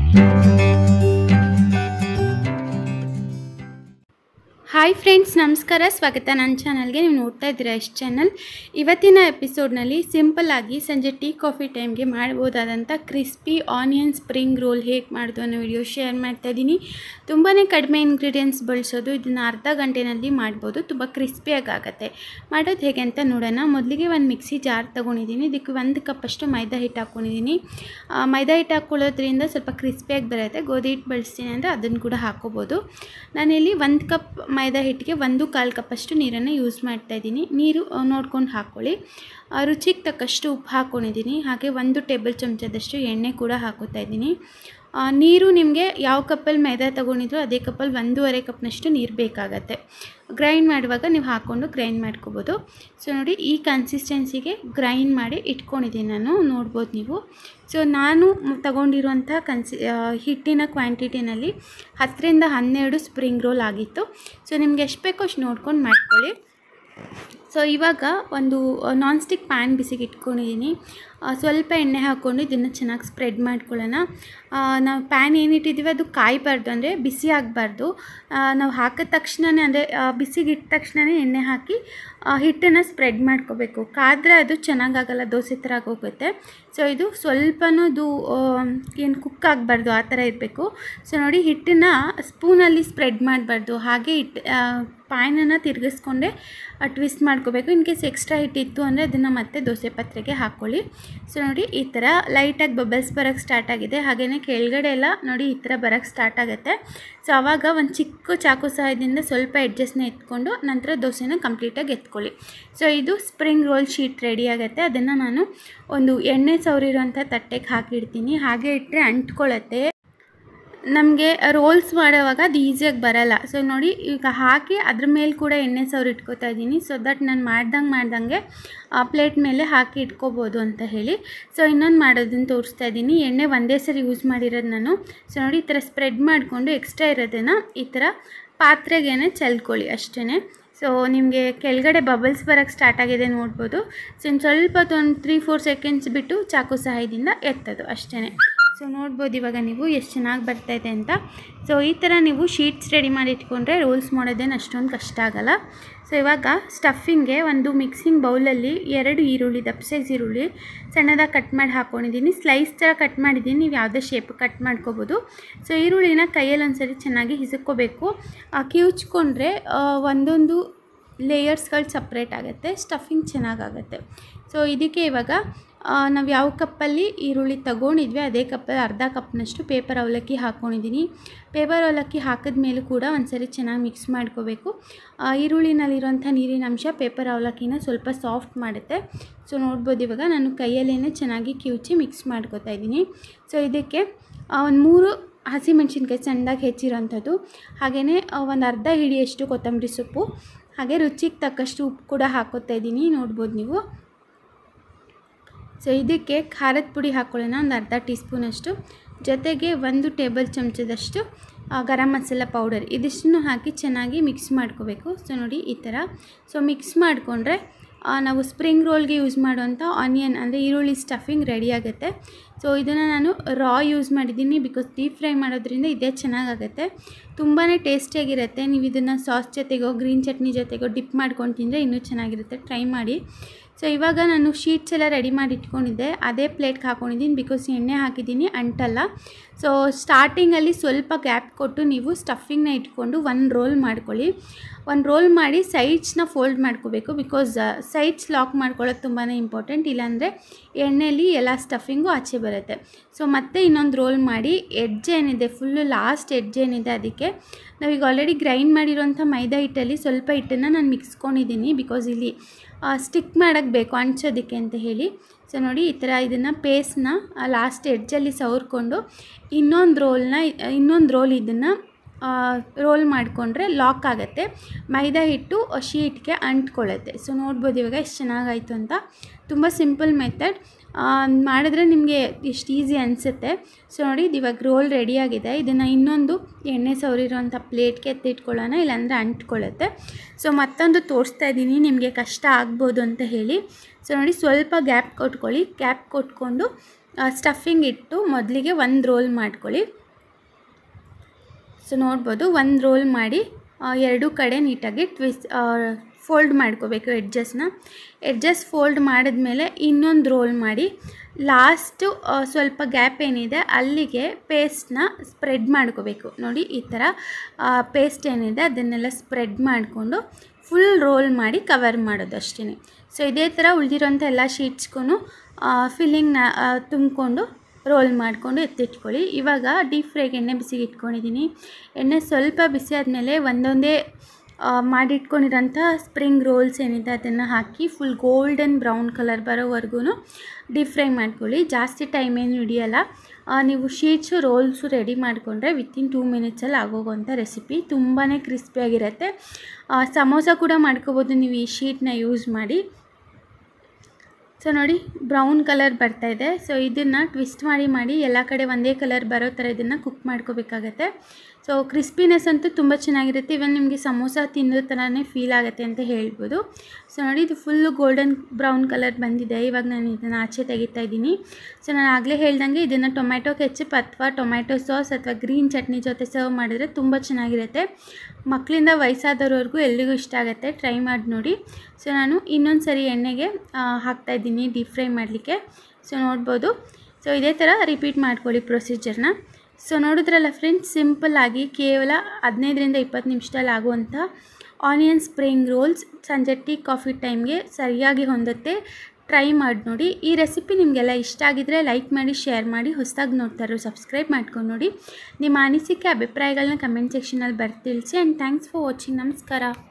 hi friends ನಮಸ್ಕಾರ ಸ್ವಾಗತ ನನ್ನ ಚಾನಲ್ಗೆ ನೀವು ನೋಡ್ತಾ ಇದ್ದೀರಾ ಎಷ್ಟು ಚಾನಲ್ ಇವತ್ತಿನ ಎಪಿಸೋಡ್ನಲ್ಲಿ ಸಿಂಪಲ್ಲಾಗಿ ಸಂಜೆ ಟೀ ಕಾಫಿ ಟೈಮ್ಗೆ ಮಾಡ್ಬೋದಾದಂಥ ಕ್ರಿಸ್ಪಿ ಆನಿಯನ್ ಸ್ಪ್ರಿಂಗ್ ರೋಲ್ ಹೇಗೆ ಮಾಡೋದು ಅನ್ನೋ ವಿಡಿಯೋ ಶೇರ್ ಮಾಡ್ತಾ ಇದ್ದೀನಿ ತುಂಬಾ ಕಡಿಮೆ ಇಂಗ್ರೀಡಿಯೆಂಟ್ಸ್ ಬಳಸೋದು ಇದನ್ನು ಅರ್ಧ ಗಂಟೆನಲ್ಲಿ ಮಾಡ್ಬೋದು ತುಂಬ ಕ್ರಿಸ್ಪಿಯಾಗಿ ಆಗುತ್ತೆ ಮಾಡೋದು ಹೇಗೆ ಅಂತ ನೋಡೋಣ ಮೊದಲಿಗೆ ಒಂದು ಮಿಕ್ಸಿ ಜಾರ್ ತೊಗೊಂಡಿದ್ದೀನಿ ಇದಕ್ಕೆ ಒಂದು ಕಪ್ಪಷ್ಟು ಮೈದಾ ಹಿಟ್ಟು ಹಾಕ್ಕೊಂಡಿದ್ದೀನಿ ಆ, ಮೈದಾ ಹಿಟ್ಟು ಹಾಕ್ಕೊಳ್ಳೋದ್ರಿಂದ ಸ್ವಲ್ಪ ಕ್ರಿಸ್ಪಿಯಾಗಿ ಬರುತ್ತೆ ಗೋಧಿ ಹಿಟ್ಟು ಬಳಸ್ತೀನಿ ಅಂದರೆ ಅದನ್ನು ಕೂಡ ಹಾಕ್ಕೋಬೋದು ನಾನಿಲ್ಲಿ ಒಂದು ಕಪ್ ಮೈದಾ ಹಿಟ್ಟಿಗೆ ಒಂದು ಕಾಲು ಕಪ್ಪಷ್ಟು ನೀರನ್ನು ಯೂಸ್ ಮಾಡ್ತಾ ಇದ್ದೀನಿ ನೀರು ನೋಡ್ಕೊಂಡು ಹಾಕ್ಕೊಳ್ಳಿ ಆ, ರುಚಿಗೆ ತಕ್ಕಷ್ಟು ಉಪ್ಪು ಹಾಕ್ಕೊಂಡಿದ್ದೀನಿ ಹಾಗೆ ಒಂದು ಟೇಬಲ್ ಚಮಚದಷ್ಟು ಎಣ್ಣೆ ಕೂಡ ಹಾಕೋತಾ ಇದ್ದೀನಿ ಆ, ನೀರು ನಿಮಗೆ ಯಾವ ಕಪ್ಪಲ್ಲಿ ಮೈದಾ ತೊಗೊಂಡಿದ್ರು ಅದೇ ಕಪ್ಪಲ್ಲಿ ಒಂದೂವರೆ ಕಪ್ನಷ್ಟು ನೀರು ಬೇಕಾಗತ್ತೆ ಗ್ರೈಂಡ್ ಮಾಡುವಾಗ ನೀವು ಹಾಕ್ಕೊಂಡು ಗ್ರೈಂಡ್ ಮಾಡ್ಕೋಬೋದು ಸೊ ನೋಡಿ ಈ ಕನ್ಸಿಸ್ಟೆನ್ಸಿಗೆ ಗ್ರೈಂಡ್ ಮಾಡಿ ಇಟ್ಕೊಂಡಿದ್ದೀನಿ ನಾನು ನೋಡ್ಬೋದು ನೀವು ಸೊ ನಾನು ತಗೊಂಡಿರುವಂಥ ಕನ್ಸಿ ಆ, ಹಿಟ್ಟಿನ ಕ್ವಾಂಟಿಟಿನಲ್ಲಿ ಹತ್ತರಿಂದ ಹನ್ನೆರಡು ಸ್ಪ್ರಿಂಗ್ ರೋಲ್ ಆಗಿತ್ತು ಸೊ ನಿಮ್ಗೆ ಎಷ್ಟು ಬೇಕೋ ಅಷ್ಟು ನೋಡ್ಕೊಂಡು ಮಾಡ್ಕೊಳ್ಳಿ ಸೊ ಇವಾಗ ಒಂದು ನಾನ್ ಸ್ಟಿಕ್ ಪ್ಯಾನ್ ಬಿಸಿಗೆ ಇಟ್ಕೊಂಡಿದ್ದೀನಿ ಆ, ಸ್ವಲ್ಪ ಎಣ್ಣೆ ಹಾಕ್ಕೊಂಡು ಇದನ್ನು ಚೆನ್ನಾಗಿ ಸ್ಪ್ರೆಡ್ ಮಾಡ್ಕೊಳ್ಳೋಣ ಆ, ನಾವು ಪ್ಯಾನ್ ಏನಿಟ್ಟಿದ್ದೀವಿ ಅದು ಕಾಯಬಾರ್ದು ಅಂದರೆ ಬಿಸಿ ಆಗಬಾರ್ದು ನಾವು ಹಾಕಿದ ತಕ್ಷಣವೇ ಅಂದರೆ ಬಿಸಿಗೆ ಇಟ್ಟ ತಕ್ಷಣವೇ ಎಣ್ಣೆ ಹಾಕಿ ಆ, ಹಿಟ್ಟನ್ನು ಸ್ಪ್ರೆಡ್ ಮಾಡ್ಕೋಬೇಕು ಕಾದರೆ ಅದು ಚೆನ್ನಾಗಾಗಲ್ಲ ದೋಸೆ ಥರ ಆಗೋಗುತ್ತೆ ಸೊ ಇದು ಸ್ವಲ್ಪನೂ ಇದು ಏನು ಕುಕ್ ಆಗಬಾರ್ದು ಆ ಥರ ಇರಬೇಕು ಸೊ ನೋಡಿ ಹಿಟ್ಟನ್ನು ಸ್ಪೂನಲ್ಲಿ ಸ್ಪ್ರೆಡ್ ಮಾಡಬಾರ್ದು ಹಾಗೆ ಇಟ್ಟು ಪ್ಯಾನನ್ನು ತಿರುಗಿಸ್ಕೊಂಡೆ ಟ್ವಿಸ್ಟ್ ಮಾಡ್ಕೋಬೇಕು ಇನ್ ಕೇಸ್ ಎಕ್ಸ್ಟ್ರಾ ಹಿಟ್ಟಿತ್ತು ಅಂದರೆ ಅದನ್ನು ಮತ್ತೆ ದೋಸೆ ಪತ್ರೆಗೆ ಹಾಕ್ಕೊಳ್ಳಿ ಸೊ ನೋಡಿ ಈ ಥರ ಲೈಟಾಗಿ ಬಬಲ್ಸ್ ಬರೋಕ್ಕೆ ಸ್ಟಾರ್ಟ್ ಆಗಿದೆ ಹಾಗೆಯೇ ಕೆಳಗಡೆ ಎಲ್ಲ ನೋಡಿ ಈ ಥರ ಬರೋಕ್ಕೆ ಸ್ಟಾರ್ಟ್ ಆಗುತ್ತೆ ಸೊ ಆವಾಗ ಒಂದು ಚಿಕ್ಕ ಚಾಕು ಸಹಾಯದಿಂದ ಸ್ವಲ್ಪ ಎಡ್ಜಸ್ಟ್ನ ಎತ್ಕೊಂಡು ನಂತರ ದೋಸೆನ ಕಂಪ್ಲೀಟಾಗಿ ಎತ್ಕೊಳ್ಳಿ ಸೊ ಇದು ಸ್ಪ್ರಿಂಗ್ ರೋಲ್ ಶೀಟ್ ರೆಡಿ ಆಗುತ್ತೆ ಅದನ್ನು ನಾನು ಒಂದು ಎಣ್ಣೆ ಸವರಿರೋಂಥ ತಟ್ಟೆಗೆ ಹಾಕಿಡ್ತೀನಿ ಹಾಗೆ ಇಟ್ಟರೆ ಅಂಟ್ಕೊಳ್ಳುತ್ತೆ ನಮಗೆ ರೋಲ್ಸ್ ಮಾಡೋವಾಗ ಅದು ಈಸಿಯಾಗಿ ಬರಲ್ಲ ಸೊ ನೋಡಿ ಈಗ ಹಾಕಿ ಅದ್ರ ಮೇಲೆ ಕೂಡ ಎಣ್ಣೆ ಸವ್ರು ಇಟ್ಕೋತಾ ಇದ್ದೀನಿ ಸೊ ದಟ್ ನಾನು ಮಾಡ್ದಂಗೆ ಮಾಡ್ದಂಗೆ ಪ್ಲೇಟ್ ಮೇಲೆ ಹಾಕಿ ಇಟ್ಕೋಬೋದು ಅಂತ ಹೇಳಿ ಸೊ ಇನ್ನೊಂದು ಮಾಡೋದನ್ನು ತೋರಿಸ್ತಾ ಇದ್ದೀನಿ ಎಣ್ಣೆ ಒಂದೇ ಸರಿ ಯೂಸ್ ಮಾಡಿರೋದು ನಾನು ಸೊ ನೋಡಿ ಈ ಥರ ಸ್ಪ್ರೆಡ್ ಮಾಡಿಕೊಂಡು ಎಕ್ಸ್ಟ್ರಾ ಇರೋದನ್ನು ಈ ಥರ ಪಾತ್ರೆಗೇನೆ ಚೆಲ್ಕೊಳ್ಳಿ ಅಷ್ಟೇ ಸೊ ನಿಮಗೆ ಕೆಳಗಡೆ ಬಬಲ್ಸ್ ಬರೋಕ್ಕೆ ಸ್ಟಾರ್ಟ್ ಆಗಿದೆ ನೋಡ್ಬೋದು ಸೊ ಇನ್ನು ಸ್ವಲ್ಪ ಹೊತ್ತು ಒಂದು ತ್ರೀ ಫೋರ್ ಸೆಕೆಂಡ್ಸ್ ಬಿಟ್ಟು ಚಾಕು ಸಹಾಯದಿಂದ ಎತ್ತೋದು ಅಷ್ಟೇ ಸೊ ನೋಡ್ಬೋದು ಇವಾಗ ನೀವು ಎಷ್ಟು ಚೆನ್ನಾಗಿ ಬರ್ತಾಯಿದೆ ಅಂತ ಸೊ ಈ ಥರ ನೀವು ಶೀಟ್ಸ್ ರೆಡಿ ಮಾಡಿ ಇಟ್ಕೊಂಡ್ರೆ ರೋಲ್ಸ್ ಮಾಡೋದೇನು ಅಷ್ಟೊಂದು ಕಷ್ಟ ಆಗಲ್ಲ ಸೊ ಇವಾಗ ಸ್ಟಫಿಂಗ್ಗೆ ಒಂದು ಮಿಕ್ಸಿಂಗ್ ಬೌಲಲ್ಲಿ ಎರಡು ಈರುಳ್ಳಿ ದಪ್ಪ ಸೈಜ್ ಈರುಳ್ಳಿ ಸಣ್ಣದಾಗಿ ಕಟ್ ಮಾಡಿ ಹಾಕ್ಕೊಂಡಿದ್ದೀನಿ ಸ್ಲೈಸ್ ಥರ ಕಟ್ ಮಾಡಿದ್ದೀನಿ ನೀವು ಯಾವುದೇ ಶೇಪ್ ಕಟ್ ಮಾಡ್ಕೋಬೋದು ಸೊ ಈರುಳ್ಳಿನ ಕೈಯಲ್ಲಿ ಒಂದ್ಸರಿ ಚೆನ್ನಾಗಿ ಹಿಸುಕ್ಕೋಬೇಕು ಕಿವುಚ್ಕೊಂಡ್ರೆ ಒಂದೊಂದು ಲೇಯರ್ಸ್ಗಳು ಸಪ್ರೇಟ್ ಆಗುತ್ತೆ ಸ್ಟಫಿಂಗ್ ಚೆನ್ನಾಗಾಗುತ್ತೆ ಸೊ ಇದಕ್ಕೆ ಇವಾಗ ನಾವು ಯಾವ ಕಪ್ಪಲ್ಲಿ ಈರುಳ್ಳಿ ತಗೊಂಡಿದ್ವಿ ಅದೇ ಕಪ್ಪಲ್ಲಿ ಅರ್ಧ ಕಪ್ನಷ್ಟು ಪೇಪರ್ ಅವಲಕ್ಕಿ ಹಾಕ್ಕೊಂಡಿದ್ದೀನಿ ಪೇಪರ್ ಅವಲಕ್ಕಿ ಹಾಕಿದ ಮೇಲೂ ಕೂಡ ಒಂದ್ಸರಿ ಚೆನ್ನಾಗಿ ಮಿಕ್ಸ್ ಮಾಡ್ಕೋಬೇಕು ಆ, ಈರುಳ್ಳಿನಲ್ಲಿರುವಂಥ ನೀರಿನ ಅಂಶ ಪೇಪರ್ ಅವಲಕ್ಕಿನ ಸ್ವಲ್ಪ ಸಾಫ್ಟ್ ಮಾಡುತ್ತೆ ಸೊ ನೋಡ್ಬೋದು ಇವಾಗ ನಾನು ಕೈಯಲ್ಲೇ ಚೆನ್ನಾಗಿ ಕಿವುಚಿ ಮಿಕ್ಸ್ ಮಾಡ್ಕೋತಾ ಇದ್ದೀನಿ ಸೊ ಇದಕ್ಕೆ ಒಂದು ಮೂರು ಹಸಿಮೆಣ್ಸಿನ್ಕಾಯಿ ಸಣ್ಣದಾಗಿ ಹೆಚ್ಚಿರೋಂಥದ್ದು ಹಾಗೆಯೇ ಒಂದು ಅರ್ಧ ಹಿಡಿಯಷ್ಟು ಕೊತ್ತಂಬರಿ ಸೊಪ್ಪು ಹಾಗೆ ರುಚಿಗೆ ತಕ್ಕಷ್ಟು ಉಪ್ಪು ಕೂಡ ಹಾಕೋತಾ ಇದ್ದೀನಿ ನೋಡ್ಬೋದು ನೀವು ಸೊ ಇದಕ್ಕೆ ಖಾರದ ಪುಡಿ ಹಾಕ್ಕೊಳ್ಳೋಣ ಒಂದು ಅರ್ಧ ಟೀ ಸ್ಪೂನಷ್ಟು ಜೊತೆಗೆ ಒಂದು ಟೇಬಲ್ ಚಮಚದಷ್ಟು ಆ, ಗರಂ ಮಸಾಲ ಪೌಡರ್ ಇದಿಷ್ಟನ್ನು ಹಾಕಿ ಚೆನ್ನಾಗಿ ಮಿಕ್ಸ್ ಮಾಡ್ಕೋಬೇಕು ಸೊ ನೋಡಿ ಈ ಥರ ಸೊ ಮಿಕ್ಸ್ ಮಾಡಿಕೊಂಡ್ರೆ ನಾವು ಸ್ಪ್ರಿಂಗ್ ರೋಲ್ಗೆ ಯೂಸ್ ಮಾಡುವಂಥ ಆನಿಯನ್ ಅಂದರೆ ಈರುಳ್ಳಿ ಸ್ಟಫಿಂಗ್ ರೆಡಿ ಆಗುತ್ತೆ ಸೊ ಇದನ್ನು ನಾನು ರಾ ಯೂಸ್ ಮಾಡಿದ್ದೀನಿ ಬಿಕಾಸ್ ಡೀಪ್ ಫ್ರೈ ಮಾಡೋದ್ರಿಂದ ಇದೇ ಚೆನ್ನಾಗಾಗುತ್ತೆ ತುಂಬಾ ಟೇಸ್ಟಿಯಾಗಿರುತ್ತೆ ನೀವು ಇದನ್ನು ಸಾಸ್ ಜೊತೆಗೋ ಗ್ರೀನ್ ಚಟ್ನಿ ಜೊತೆಗೋ ಡಿಪ್ ಮಾಡ್ಕೊಂಡು ತಿಂದರೆ ಇನ್ನೂ ಚೆನ್ನಾಗಿರುತ್ತೆ ಟ್ರೈ ಮಾಡಿ ಸೊ ಇವಾಗ ನಾನು ಶೀಟ್ಸ್ ಎಲ್ಲ ರೆಡಿ ಮಾಡಿ ಇಟ್ಕೊಂಡಿದ್ದೆ ಅದೇ ಪ್ಲೇಟ್ಗೆ ಹಾಕ್ಕೊಂಡಿದ್ದೀನಿ ಬಿಕಾಸ್ ಎಣ್ಣೆ ಹಾಕಿದ್ದೀನಿ ಅಂಟಲ್ಲ ಸೊ ಸ್ಟಾರ್ಟಿಂಗಲ್ಲಿ ಸ್ವಲ್ಪ ಗ್ಯಾಪ್ ಕೊಟ್ಟು ನೀವು ಸ್ಟಫಿಂಗ್ನ ಇಟ್ಕೊಂಡು ಒಂದು ರೋಲ್ ಮಾಡ್ಕೊಳ್ಳಿ ಒಂದು ರೋಲ್ ಮಾಡಿ ಸೈಡ್ಸ್ನ ಫೋಲ್ಡ್ ಮಾಡ್ಕೋಬೇಕು ಬಿಕಾಸ್ ಸೈಡ್ಸ್ ಲಾಕ್ ಮಾಡ್ಕೊಳ್ಳೋದು ತುಂಬಾ ಇಂಪಾರ್ಟೆಂಟ್ ಇಲ್ಲಾಂದರೆ ಎಣ್ಣೆಯಲ್ಲಿ ಎಲ್ಲ ಸ್ಟಫಿಂಗು ಆಚೆ ಬರುತ್ತೆ ಸೊ ಮತ್ತೆ ಇನ್ನೊಂದು ರೋಲ್ ಮಾಡಿ ಎಡ್ಜ್ ಏನಿದೆ ಫುಲ್ಲು ಲಾಸ್ಟ್ ಎಡ್ಜ್ ಏನಿದೆ ಅದಕ್ಕೆ ನಾವೀಗ ಆಲ್ರೆಡಿ ಗ್ರೈಂಡ್ ಮಾಡಿರೋಂಥ ಮೈದಾ ಹಿಟ್ಟಲ್ಲಿ ಸ್ವಲ್ಪ ಹಿಟ್ಟನ್ನು ನಾನು ಮಿಕ್ಸ್ಕೊಂಡಿದ್ದೀನಿ ಬಿಕಾಸ್ ಇಲ್ಲಿ ಸ್ಟಿಕ್ ಮಾಡೋಕ್ಕೆ ಬೇಕು ಅಂಚೋದಕ್ಕೆ ಅಂತ ಹೇಳಿ ಸೊ ನೋಡಿ ಈ ಥರ ಇದನ್ನು ಪೇಸ್ಟ್ನ ಲಾಸ್ಟ್ ಎಡ್ಜಲ್ಲಿ ಸವರ್ಕೊಂಡು ಇನ್ನೊಂದು ರೋಲ್ನ ಇನ್ನೊಂದು ರೋಲ್ ಇದನ್ನು ರೋಲ್ ಮಾಡಿಕೊಂಡ್ರೆ ಲಾಕ್ ಆಗುತ್ತೆ ಮೈದಾ ಹಿಟ್ಟು ಶೀಟ್ಗೆ ಅಂಟ್ಕೊಳ್ಳುತ್ತೆ ಸೊ ನೋಡ್ಬೋದು ಇವಾಗ ಎಷ್ಟು ಚೆನ್ನಾಗಾಯಿತು ಅಂತ ತುಂಬ ಸಿಂಪಲ್ ಮೆಥಡ್ ಮಾಡಿದ್ರೆ ನಿಮಗೆ ಎಷ್ಟು ಈಸಿ ಅನಿಸುತ್ತೆ ಸೊ ನೋಡಿ ಇದು ಇವಾಗ ರೋಲ್ ರೆಡಿಯಾಗಿದೆ ಇದನ್ನು ಇನ್ನೊಂದು ಎಣ್ಣೆ ಸವರಿರೋಂಥ ಪ್ಲೇಟ್ಗೆ ಎತ್ತಿಟ್ಕೊಳ್ಳೋಣ ಇಲ್ಲಾಂದರೆ ಅಂಟ್ಕೊಳ್ಳುತ್ತೆ ಸೊ ಮತ್ತೊಂದು ತೋರಿಸ್ತಾ ಇದ್ದೀನಿ ನಿಮಗೆ ಕಷ್ಟ ಆಗ್ಬೋದು ಅಂತ ಹೇಳಿ ಸೊ ನೋಡಿ ಸ್ವಲ್ಪ ಗ್ಯಾಪ್ ಕೊಟ್ಕೊಳ್ಳಿ ಗ್ಯಾಪ್ ಕೊಟ್ಕೊಂಡು ಸ್ಟಫಿಂಗ್ ಇಟ್ಟು ಮೊದಲಿಗೆ ಒಂದು ರೋಲ್ ಮಾಡ್ಕೊಳ್ಳಿ ಸೊ ನೋಡ್ಬೋದು ಒಂದು ರೋಲ್ ಮಾಡಿ ಎರಡೂ ಕಡೆ ನೀಟಾಗಿ ಟ್ವಿಸ್ ಫೋಲ್ಡ್ ಮಾಡ್ಕೋಬೇಕು ಎಡ್ಜಸ್ನ ಎಡ್ಜಸ್ ಫೋಲ್ಡ್ ಮಾಡಿದ್ಮೇಲೆ ಇನ್ನೊಂದು ರೋಲ್ ಮಾಡಿ ಲಾಸ್ಟು ಸ್ವಲ್ಪ ಗ್ಯಾಪ್ ಏನಿದೆ ಅಲ್ಲಿಗೆ ಪೇಸ್ಟ್ನ ಸ್ಪ್ರೆಡ್ ಮಾಡ್ಕೋಬೇಕು ನೋಡಿ ಈ ಥರ ಪೇಸ್ಟ್ ಏನಿದೆ ಅದನ್ನೆಲ್ಲ ಸ್ಪ್ರೆಡ್ ಮಾಡಿಕೊಂಡು ಫುಲ್ ರೋಲ್ ಮಾಡಿ ಕವರ್ ಮಾಡೋದು ಅಷ್ಟೇ ಸೊ ಇದೇ ಥರ ಉಳಿದಿರೋಂಥ ಎಲ್ಲ ಶೀಟ್ಸ್ಗೂ ಫಿಲ್ಲಿಂಗ್ನ ತುಂಬಿಕೊಂಡು ರೋಲ್ ಮಾಡಿಕೊಂಡು ಎತ್ತಿಟ್ಕೊಳ್ಳಿ ಇವಾಗ ಡೀಪ್ ಫ್ರೈಗೆ ಎಣ್ಣೆ ಬಿಸಿಗೆ ಇಟ್ಕೊಂಡಿದ್ದೀನಿ ಎಣ್ಣೆ ಸ್ವಲ್ಪ ಬಿಸಿ ಆದಮೇಲೆ ಒಂದೊಂದೇ ಮಾಡಿಟ್ಕೊಂಡಿರೋಂಥ ಸ್ಪ್ರಿಂಗ್ ರೋಲ್ಸ್ ಏನಿದೆ ಅದನ್ನು ಹಾಕಿ ಫುಲ್ ಗೋಲ್ಡನ್ ಬ್ರೌನ್ ಕಲರ್ ಬರೋವರೆಗೂ ಡೀಪ್ ಫ್ರೈ ಮಾಡ್ಕೊಳ್ಳಿ ಜಾಸ್ತಿ ಟೈಮ್ ಏನು ಹಿಡಿಯಲ್ಲ ನೀವು ಶೀಟ್ಸು ರೋಲ್ಸು ರೆಡಿ ಮಾಡಿಕೊಂಡ್ರೆ ವಿತಿನ್ ಟೂ ಮಿನಿಟ್ಸಲ್ಲಿ ಆಗೋಗೋಂಥ ರೆಸಿಪಿ ತುಂಬಾ ಕ್ರಿಸ್ಪಿಯಾಗಿರುತ್ತೆ ಸಮೋಸ ಕೂಡ ಮಾಡ್ಕೋಬೋದು ನೀವು ಈ ಶೀಟ್ನ ಯೂಸ್ ಮಾಡಿ ಸೊ ನೋಡಿ ಬ್ರೌನ್ ಕಲರ್ ಬರ್ತಾಯಿದೆ ಸೊ ಇದನ್ನು ಟ್ವಿಸ್ಟ್ ಮಾಡಿ ಮಾಡಿ ಎಲ್ಲ ಕಡೆ ಒಂದೇ ಕಲರ್ ಬರೋ ಥರ ಇದನ್ನು ಕುಕ್ ಮಾಡ್ಕೋಬೇಕಾಗತ್ತೆ ಸೊ ಕ್ರಿಸ್ಪಿನೆಸ್ ಅಂತೂ ತುಂಬ ಚೆನ್ನಾಗಿರುತ್ತೆ ಇವನ್ ನಿಮಗೆ ಸಮೋಸ ತಿನ್ನೋ ಥರನೇ ಫೀಲ್ ಆಗುತ್ತೆ ಅಂತ ಹೇಳ್ಬೋದು ಸೊ ನೋಡಿ ಇದು ಫುಲ್ಲು ಗೋಲ್ಡನ್ ಬ್ರೌನ್ ಕಲರ್ ಬಂದಿದೆ ಇವಾಗ ನಾನು ಇದನ್ನು ಆಚೆ ತೆಗಿತಾ ಇದ್ದೀನಿ ಸೊ ನಾನು ಆಗಲೇ ಹೇಳ್ದಂಗೆ ಇದನ್ನು ಟೊಮ್ಯಾಟೊ ಕೆಚಪ್ ಅಥವಾ ಟೊಮ್ಯಾಟೊ ಸಾಸ್ ಅಥವಾ ಗ್ರೀನ್ ಚಟ್ನಿ ಜೊತೆ ಸರ್ವ್ ಮಾಡಿದ್ರೆ ತುಂಬ ಚೆನ್ನಾಗಿರುತ್ತೆ ಮಕ್ಕಳಿಂದ ವಯಸ್ಸಾದವ್ರವರೆಗೂ ಎಲ್ರಿಗೂ ಇಷ್ಟ ಆಗುತ್ತೆ ಟ್ರೈ ಮಾಡಿ ನೋಡಿ ಸೊ ನಾನು ಇನ್ನೊಂದು ಸರಿ ಎಣ್ಣೆಗೆ ಹಾಕ್ತಾಯಿದ್ದೀನಿ ಡೀಪ್ ಫ್ರೈ ಮಾಡಲಿಕ್ಕೆ ಸೊ ನೋಡ್ಬೋದು ಸೊ ಇದೇ ಥರ ರಿಪೀಟ್ ಮಾಡ್ಕೊಳ್ಳಿ ಪ್ರೊಸೀಜರ್ನ ಸೊ ನೋಡಿದ್ರಲ್ಲ ಫ್ರೆಂಡ್ಸ್ ಸಿಂಪಲ್ಲಾಗಿ ಕೇವಲ ಹದಿನೈದರಿಂದ ಇಪ್ಪತ್ತು ನಿಮಿಷದಲ್ಲಿ ಆಗುವಂಥ ಆನಿಯನ್ ಸ್ಪ್ರಿಂಗ್ ರೋಲ್ಸ್ ಸಂಜೆ ಟೀ ಕಾಫಿ ಟೈಮ್ಗೆ ಸರಿಯಾಗಿ ಹೊಂದುತ್ತೆ ಟ್ರೈ ಮಾಡಿ ನೋಡಿ ಈ ರೆಸಿಪಿ ನಿಮಗೆಲ್ಲ ಇಷ್ಟ ಆಗಿದ್ರೆ ಲೈಕ್ ಮಾಡಿ ಶೇರ್ ಮಾಡಿ ಹೊಸದಾಗಿ ನೋಡ್ತಾರೋ ಸಬ್ಸ್ಕ್ರೈಬ್ ಮಾಡ್ಕೊಂಡು ನೋಡಿ ನಿಮ್ಮ ಅನಿಸಿಕೆ ಅಭಿಪ್ರಾಯಗಳನ್ನ ಕಮೆಂಟ್ ಸೆಕ್ಷನಲ್ಲಿ ಬರ್ತಿಳಿಸಿ ಆ್ಯಂಡ್ ಥ್ಯಾಂಕ್ಸ್ ಫಾರ್ ವಾಚಿಂಗ್ ನಮಸ್ಕಾರ